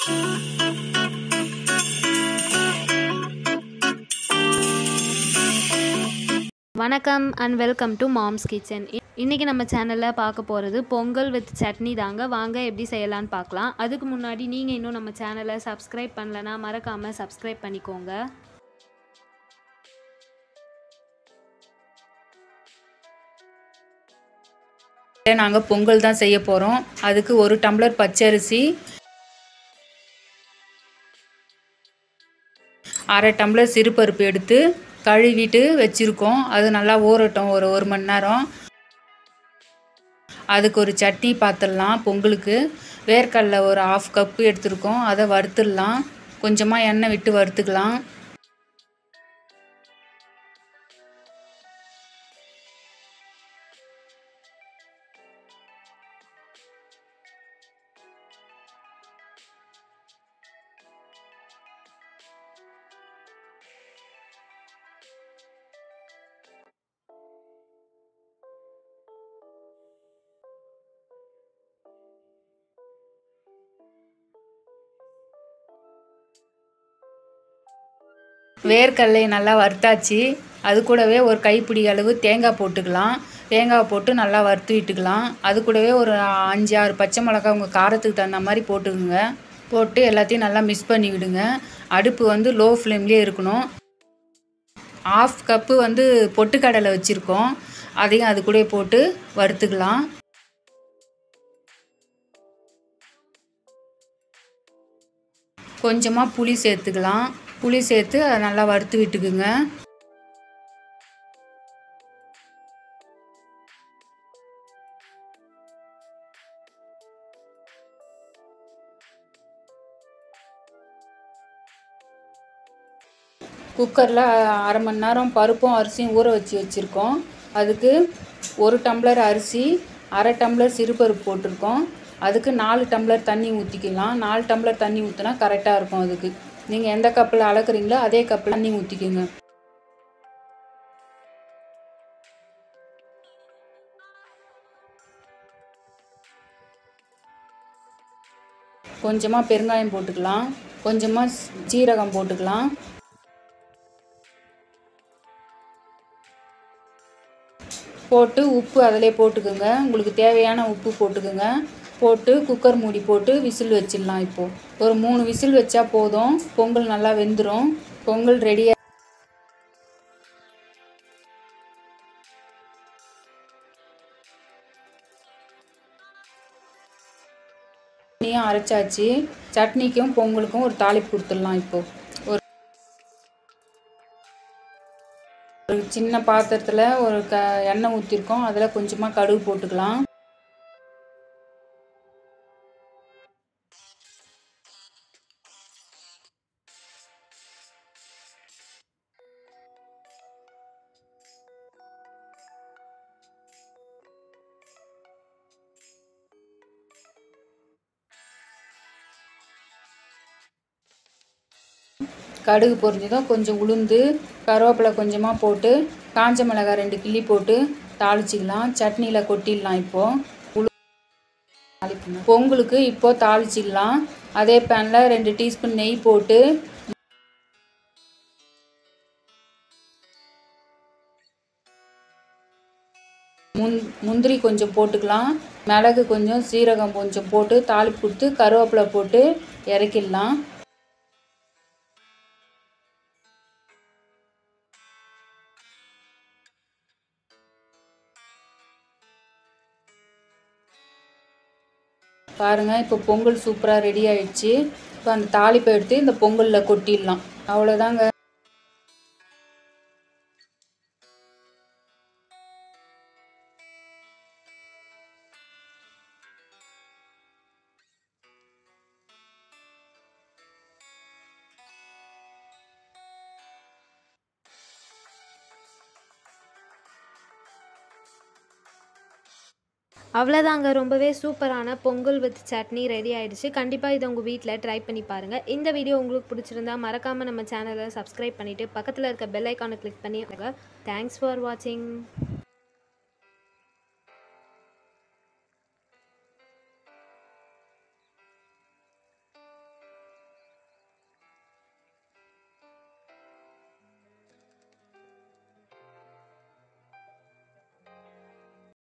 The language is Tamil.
வணக்கம் and welcome to mom's kitchen இன்றைக்கி நம்ம சேனலில் பார்க்க போகிறது பொங்கல் வித் சட்னி தாங்க வாங்க எப்படி செய்யலான்னு பார்க்கலாம் அதுக்கு முன்னாடி நீங்கள் இன்னும் நம்ம சேனலை சப்ஸ்கிரைப் பண்ணலனா மறக்காமல் சப்ஸ்கிரைப் பண்ணிக்கோங்க நாங்கள் பொங்கல் தான் செய்ய போகிறோம் அதுக்கு ஒரு டம்ளர் பச்சரிசி அரை டம்ளர் சிறுபருப்பு எடுத்து கழுவிட்டு வச்சுருக்கோம் அது நல்லா ஊறட்டும் ஒரு ஒரு மணி நேரம் அதுக்கு ஒரு சட்னி பார்த்துடலாம் பொங்கலுக்கு வேர்க்கடலை ஒரு ஆஃப் கப்பு எடுத்துருக்கோம் அதை வறுத்துடலாம் கொஞ்சமாக எண்ணெய் விட்டு வறுத்துக்கலாம் வேர்க்கடலையை நல்லா வறுத்தாச்சு அது கூடவே ஒரு கைப்பிடி அளவு தேங்காய் போட்டுக்கலாம் தேங்காய் போட்டு நல்லா வறுத்து விட்டுக்கலாம் அது கூடவே ஒரு அஞ்சு ஆறு பச்சை மிளகா உங்கள் காரத்துக்கு தகுந்த மாதிரி போட்டுக்குங்க போட்டு எல்லாத்தையும் நல்லா மிக்ஸ் பண்ணி விடுங்க அடுப்பு வந்து லோ ஃப்ளேம்லேயே இருக்கணும் ஆஃப் கப்பு வந்து பொட்டுக்கடலை வச்சுருக்கோம் அதையும் அது கூட போட்டு வறுத்துக்கலாம் கொஞ்சமாக புளி சேர்த்துக்கலாம் புளி சேர்த்து அதை நல்லா வறுத்து விட்டுக்குங்க குக்கரில் அரை மணி நேரம் பருப்பும் அரிசியும் ஊற வச்சு வச்சுருக்கோம் அதுக்கு ஒரு டம்ளர் அரிசி அரை டம்ளர் சிறுபருப்பு போட்டிருக்கோம் அதுக்கு நாலு டம்ளர் தண்ணி ஊற்றிக்கலாம் நாலு டம்ளர் தண்ணி ஊற்றினா கரெக்டாக இருக்கும் அதுக்கு நீங்கள் எந்த கப்பில் அளக்குறீங்களோ அதே கப்பில் தண்ணி ஊற்றிக்கோங்க கொஞ்சமாக பெருங்காயம் போட்டுக்கலாம் கொஞ்சமாக சீரகம் போட்டுக்கலாம் போட்டு உப்பு அதிலே போட்டுக்கோங்க உங்களுக்கு தேவையான உப்பு போட்டுக்கோங்க போட்டு குக்கர் மூடி போட்டு விசில் வச்சிடலாம் இப்போது ஒரு மூணு விசில் வச்சா போதும் பொங்கல் நல்லா வெந்துடும் பொங்கல் ரெடியாக சட்னியும் அரைச்சாச்சு சட்னிக்கும் பொங்கலுக்கும் ஒரு தாளிப்பு கொடுத்துடலாம் இப்போது ஒரு ஒரு சின்ன பாத்திரத்தில் ஒரு க எண்ணெய் ஊற்றிருக்கோம் அதில் கொஞ்சமாக கடுகு போட்டுக்கலாம் கடுகு பொரிஞ்சதும் கொஞ்சம் உளுந்து கருவேப்பிலை கொஞ்சமாக போட்டு காஞ்ச மிளகாய் ரெண்டு கிள்ளி போட்டு தாளிச்சிக்கலாம் சட்னியில் கொட்டிடலாம் இப்போது உளு பொங்கலுக்கு இப்போது தாளிச்சிக்கலாம் அதே பேனில் ரெண்டு டீஸ்பூன் நெய் போட்டு முந் முந்திரி கொஞ்சம் போட்டுக்கலாம் மிளகு கொஞ்சம் சீரகம் கொஞ்சம் போட்டு தாளிப்பு கொடுத்து கருவேப்பிலை போட்டு இறக்கிடலாம் பாருங்கள் இப்போ பொங்கல் சூப்பராக ரெடி ஆயிடுச்சு இப்போ அந்த தாளிப்பை எடுத்து இந்த பொங்கலில் கொட்டிடலாம் அவ்வளோதாங்க அவ்வளோதாங்க ரொம்பவே சூப்பரான பொங்கல் வித் சட்னி ரெடி ஆயிடுச்சு கண்டிப்பாக இதை உங்கள் வீட்டில் ட்ரை பண்ணி பாருங்கள் இந்த வீடியோ உங்களுக்கு பிடிச்சிருந்தா மறக்காமல் நம்ம சேனலை சப்ஸ்கிரைப் பண்ணிவிட்டு பக்கத்தில் இருக்க பெல் ஐக்கானை கிளிக் பண்ணி தேங்க்ஸ் ஃபார் வாட்சிங்